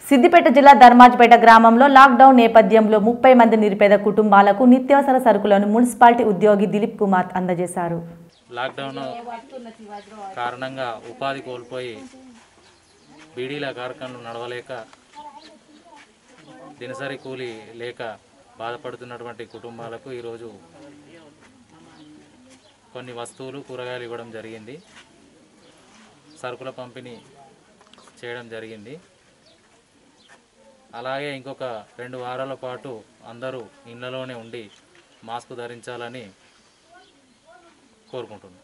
సిద్దిపేట జిల్లా ధర్మాజ్పేట గ్రామంలో లాక్డౌన్ నేపథ్యంలో ముప్పై మంది నిరుపేద కుటుంబాలకు నిత్యావసర సరుకులను మున్సిపాలిటీ ఉద్యోగి దిలీప్ కుమార్ అందజేశారు లాక్డౌన్ కారణంగా ఉపాధి కోల్పోయి బీడీల కార్ఖానలు నడవలేక దినసరి కూలి లేక బాధపడుతున్నటువంటి కుటుంబాలకు ఈరోజు కొన్ని వస్తువులు కూరగాయలు ఇవ్వడం జరిగింది సరుకుల పంపిణీ చేయడం జరిగింది అలాగే ఇంకొక రెండు వారాల పాటు అందరూ ఇళ్లలోనే ఉండి మాస్క్ ధరించాలని కోరుకుంటున్నాను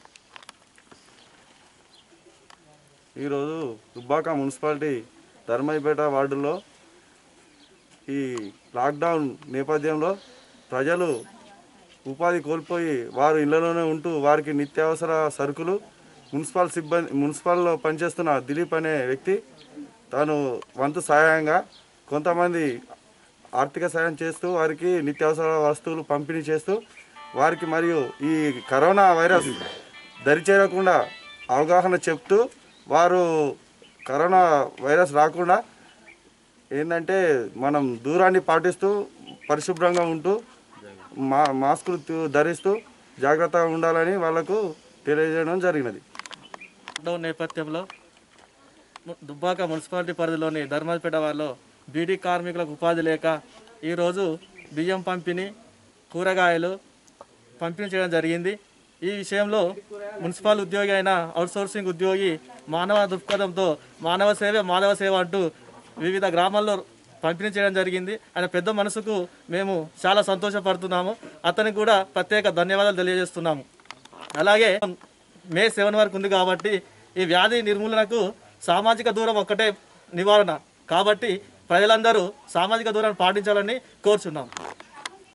ఈరోజు దుబ్బాక మున్సిపాలిటీ ధర్మైపేట వార్డులో ఈ లాక్డౌన్ నేపథ్యంలో ప్రజలు ఉపాధి కోల్పోయి వారు ఇళ్లలోనే ఉంటూ వారికి నిత్యావసర సరుకులు మున్సిపల్ సిబ్బంది మున్సిపల్లో పనిచేస్తున్న దిలీప్ అనే వ్యక్తి తాను వంతు సహాయంగా కొంతమంది ఆర్థిక సాయం చేస్తూ వారికి నిత్యావసర వస్తువులు పంపిణీ చేస్తూ వారికి మరియు ఈ కరోనా వైరస్ దరిచేరకుండా అవగాహన చెప్తూ వారు కరోనా వైరస్ రాకుండా ఏంటంటే మనం దూరాన్ని పాటిస్తూ పరిశుభ్రంగా ఉంటూ మా మాస్కులు తు- ధరిస్తూ జాగ్రత్తగా ఉండాలని వాళ్ళకు తెలియజేయడం జరిగినది లాక్డౌన్ నేపథ్యంలో ము- దుబ్బాక మున్సిపాలిటీ పరిధిలోని ధర్మాజపేట వారిలో బీడీ కార్మికులకు ఉపాధి లేక ఈరోజు బియ్యం పంపిణీ కూరగాయలు పంపిణీ చేయడం జరిగింది ఈ విషయంలో మున్సిపల్ ఉద్యోగి అయిన అవుట్సోర్సింగ్ ఉద్యోగి మానవ దృక్పథంతో మానవ సేవ మానవ సేవ అంటూ వివిధ గ్రామాల్లో పంపిణీ చేయడం జరిగింది ఆయన పెద్ద మనసుకు మేము చాలా సంతోషపడుతున్నాము అతనికి కూడా ప్రత్యేక ధన్యవాదాలు తెలియజేస్తున్నాము అలాగే మే సెవెన్ వరకు ఉంది కాబట్టి ఈ వ్యాధి నిర్మూలనకు సామాజిక దూరం ఒక్కటే నివారణ కాబట్టి ప్రజలందరూ సామాజిక దూరాన్ని పాటించాలని కోరుచున్నాం